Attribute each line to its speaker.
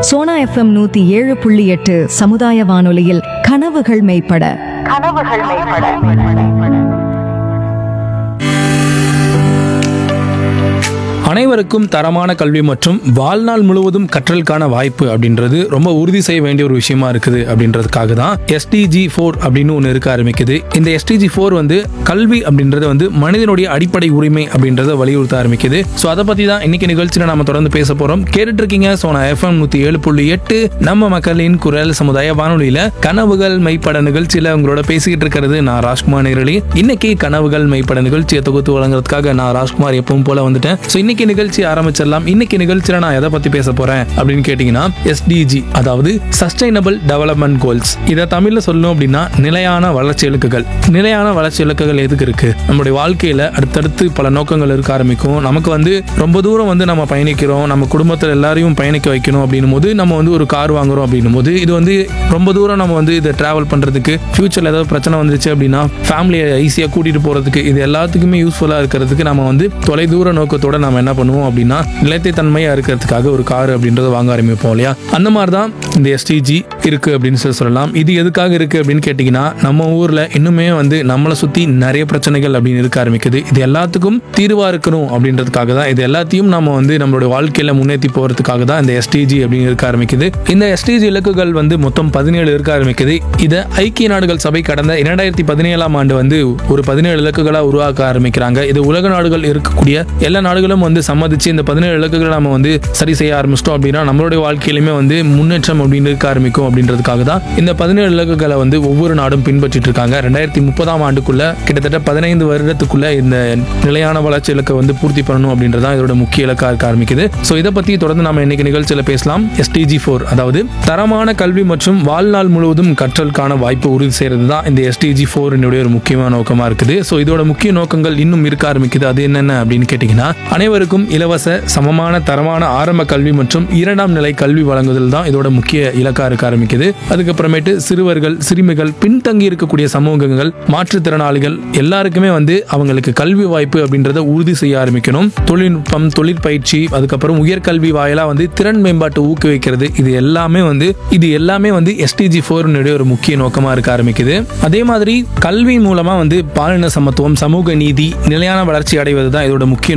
Speaker 1: Sona FM நூத்தி ஏழு புள்ளி எட்டு சமுதாய வானொலியில் கனவுகள் மெய்ப்பட
Speaker 2: கனவுகள் மேம்பட
Speaker 3: அனைவருக்கும் தரமான கல்வி மற்றும் வாழ்நாள் முழுவதும் கற்றலுக்கான வாய்ப்பு அப்படின்றது ரொம்ப உறுதி செய்ய வேண்டிய ஒரு விஷயமா இருக்குது அப்படின்றதுக்காக தான் எஸ்டிஜி ஃபோர் அப்படின்னு ஒன்று இருக்க ஆரம்பிக்குது இந்த எஸ்டிஜி ஃபோர் வந்து கல்வி அப்படின்றது வந்து மனிதனுடைய அடிப்படை உரிமை அப்படின்றத வலியுறுத்த ஆரம்பிக்குது ஸோ அதை பற்றி தான் இன்னைக்கு நிகழ்ச்சியில் நம்ம தொடர்ந்து பேச போகிறோம் கேட்டுட்டு இருக்கீங்க ஸோ நான் எஃப்எம் நூற்றி ஏழு புள்ளி எட்டு நம்ம மக்களின் குரல் சமுதாய வானொலியில் கனவுகள் மெய்ப்பட நிகழ்ச்சியில் உங்களோட பேசிக்கிட்டு இருக்கிறது நான் ராஜ்குமார் நேரலி இன்னைக்கு கனவுகள் மெய்ப்பட நிகழ்ச்சியை தொகுத்து வழங்குறதுக்காக நான் ராஜ்குமார் எப்பவும் போல வந்துட்டேன் ஸோ இன்னைக்கு நிகழ்ச்சி ஆரம்பிச்சிடலாம் இன்னைக்கு நிகழ்ச்சியில நான் எதை பத்தி பேச போறேன் அப்படின்னு கேட்டீங்கன்னா எஸ்டிஜி அதாவது சஸ்டைனபிள் டெவலப்மெண்ட் கோல்ஸ் இதை தமிழ்ல சொல்லணும் அப்படின்னா நிலையான வளர்ச்சி இலக்குகள் நிலையான வளர்ச்சி இலக்குகள் எதுக்கு இருக்கு நம்மளுடைய வாழ்க்கையில அடுத்தடுத்து பல நோக்கங்கள் இருக்க ஆரம்பிக்கும் நமக்கு வந்து ரொம்ப தூரம் வந்து நம்ம பயணிக்கிறோம் நம்ம குடும்பத்தில் எல்லாரையும் பயணிக்க வைக்கணும் அப்படின்னும் போது நம்ம வந்து ஒரு கார் வாங்குறோம் அப்படின்னும் போது இது வந்து ரொம்ப தூரம் நம்ம வந்து இதை டிராவல் பண்றதுக்கு ஃபியூச்சர்ல ஏதாவது பிரச்சனை வந்துருச்சு அப்படின்னா ஃபேமிலியை ஈஸியாக கூட்டிட்டு போறதுக்கு இது எல்லாத்துக்குமே யூஸ்ஃபுல்லா இருக்கிறதுக்கு நம்ம வந்து தொலைதூர நோக்கத்தோட நம்ம என்ன பண்ணுவோம் அப்படின்னா நிலைத்தை தன்மையா இருக்கிறதுக்காக ஒரு கார் அப்படின்றத வாங்க ஆரம்பிப்போம் இல்லையா அந்த மாதிரி தான் இந்த எஸ்டிஜி இருக்கு அப்படின்னு சொல்லி சொல்லலாம் இது எதுக்காக இருக்கு அப்படின்னு கேட்டிங்கன்னா நம்ம ஊர்ல இன்னுமே வந்து நம்மளை சுத்தி நிறைய பிரச்சனைகள் அப்படின்னு இருக்க ஆரம்பிக்குது இது எல்லாத்துக்கும் தீர்வா இருக்கணும் அப்படின்றதுக்காக தான் இது எல்லாத்தையும் நம்ம வந்து நம்மளுடைய வாழ்க்கையில முன்னேற்றி போறதுக்காக தான் இந்த எஸ்டிஜி அப்படின்னு இருக்க ஆரம்பிக்குது இந்த எஸ்டிஜி இலக்குகள் வந்து மொத்தம் பதினேழு இருக்க ஆரம்பிக்குது இதை ஐக்கிய நாடுகள் சபை கடந்த இரண்டாயிரத்தி பதினேழாம் ஆண்டு வந்து ஒரு பதினேழு இலக்குகளா உருவாக்க ஆரம்பிக்கிறாங்க இது உலக நாடுகள் இருக்கக்கூடிய எல்லா நாடுகளும் வந்து சம்மதிச்சு இந்த பதினேழு இலக்குகளை நம்ம வந்து சரி செய்ய ஆரம்பிச்சிட்டோம் அப்படின்னா நம்மளுடைய வாழ்க்கையிலுமே வந்து முன்னேற்றம் அப்படின்னு இருக்க ஆரம்பிக்கும் அப்படின்றதுக்காக தான் இந்த பதினேழு இலக்குகளை வந்து ஒவ்வொரு நாடும் பின்பற்றிட்டு இருக்காங்க ரெண்டாயிரத்தி முப்பதாம் ஆண்டுக்குள்ள கிட்டத்தட்ட பதினைந்து வருடத்துக்குள்ள இந்த நிலையான வளர்ச்சி இலக்கை வந்து பூர்த்தி பண்ணணும் அப்படின்றதான் இதோட முக்கிய இலக்கா இருக்க ஆரம்பிக்குது ஸோ இதை பத்தி தொடர்ந்து நம்ம இன்னைக்கு நிகழ்ச்சியில பேசலாம் எஸ்டிஜி ஃபோர் அதாவது தரமான கல்வி மற்றும் வாழ்நாள் முழுவதும் கற்றலுக்கான வாய்ப்பு உறுதி செய்யறது தான் இந்த எஸ்டிஜி ஃபோர் ஒரு முக்கியமான நோக்கமா இருக்குது ஸோ இதோட முக்கிய நோக்கங்கள் இன்னும் இருக்க ஆரம்பிக்குது அது என்னென்ன அப்படின்னு கேட்டிங்கன்னா அனைவருக்கும் இலவச சமமான தரமான ஆரம்ப கல்வி மற்றும் இரண்டாம் நிலை கல்வி வழங்குதல் தான் இதோட முக்கிய இலக்கா இருக்க ஆரம்பிக்குது அதுக்கப்புறமேட்டு சிறுவர்கள் சிறுமிகள் பின்தங்கி இருக்கக்கூடிய சமூகங்கள் மாற்றுத்திறனாளிகள் எல்லாருக்குமே வந்து அவங்களுக்கு கல்வி வாய்ப்பு அப்படின்றத உறுதி செய்ய ஆரம்பிக்கணும் தொழில்நுட்பம் தொழிற்பயிற்சி அதுக்கப்புறம் உயர்கல்வி வாயிலா வந்து திறன் மேம்பாட்டு ஊக்குவிக்கிறது இது எல்லாமே வந்து இது எல்லாமே வந்து எஸ்டிஜி ஃபோர்னுடைய ஒரு முக்கிய நோக்கமா இருக்க ஆரம்பிக்குது அதே மாதிரி கல்வி மூலமா வந்து பாலின சமத்துவம் சமூக நீதி நிலையான வளர்ச்சி அடைவது தான் இதோட முக்கிய